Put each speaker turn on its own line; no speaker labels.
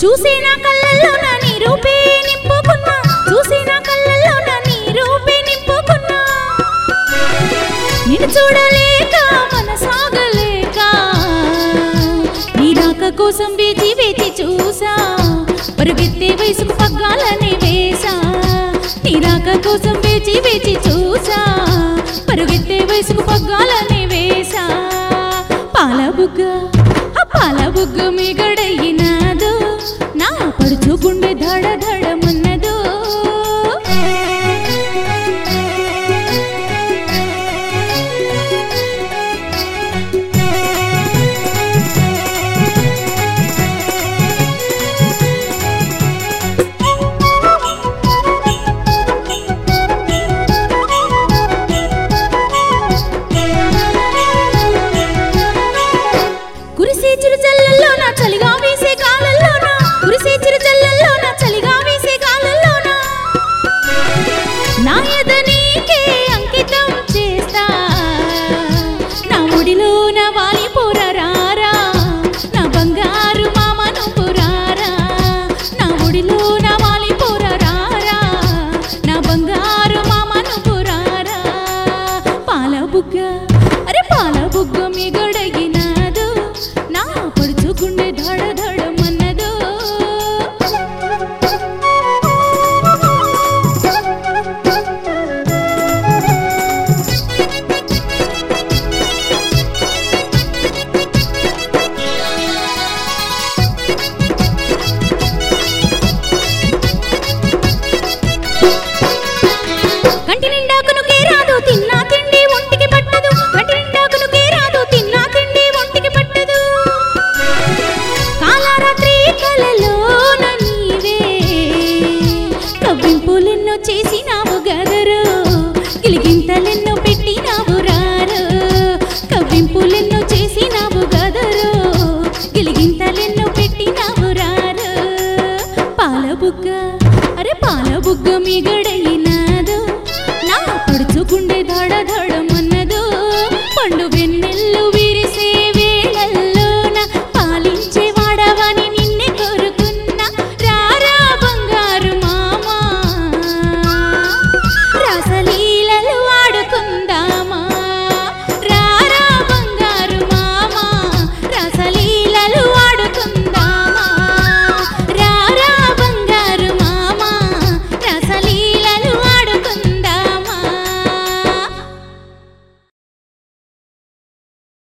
చూసే నా కళ్ళల్లో నా నీ రూపే నింపుకున్నా చూసే నా కళ్ళల్లో నా నీ రూపే నింపుకున్నా నిన్ను చూడలేక మనసాగలేక నీ రాక కోసం వేచి వేచి చూసా పరుగెత్తే వయసుకు పగ్గాలని వేసా నీ రాక కోసం వేచి వేచి చూసా పరుగెత్తే వయసుకు పగ్గాలని వేసా పాల బుగ్గ ఆ పాల బుగ్గ మిగడయినాదో నా పడుచు గుండె ధడ ధడమన్నదో కురిసే చిరు చల్లల్లో నా చలిగా వేసే కాలల్లో నా కురిసే చిరు చల్లల్లో నా చలిగా వేసే కాలల్లో నా నా ఎద నీకే అంకితం చేస్తా నా ఒడిలో నా వాలి రారా నా బంగారు మామను పురారా నా ఒడిలో నా వాలి రారా నా బంగారు మామను పురారా పాల బుగ్గ అరే పాల బుగ్గ మిగడగినాదో నా పడుచుకుండే ధడ ధడమన్నదో కంటి నిండా కునుకే రాదు తిన్నా తిండి ఒంటికి పట్టదు కంటి నిండా కునుకే రాదు తిన్నా తిండి ఒంటికి పట్టదు కాలరాత్రి కలలోన నీవే కవ్వింపులెన్నో చేసినావు గదరు గిలిగింతలెన్నో పెట్టినావు రారు కవ్వింపులెన్నో చేసినావు గదరు గిలిగింతలెన్నో పెట్టినావు రారు పాల బుగ్గ అరే పాల బుగ్గ మిగడయ్య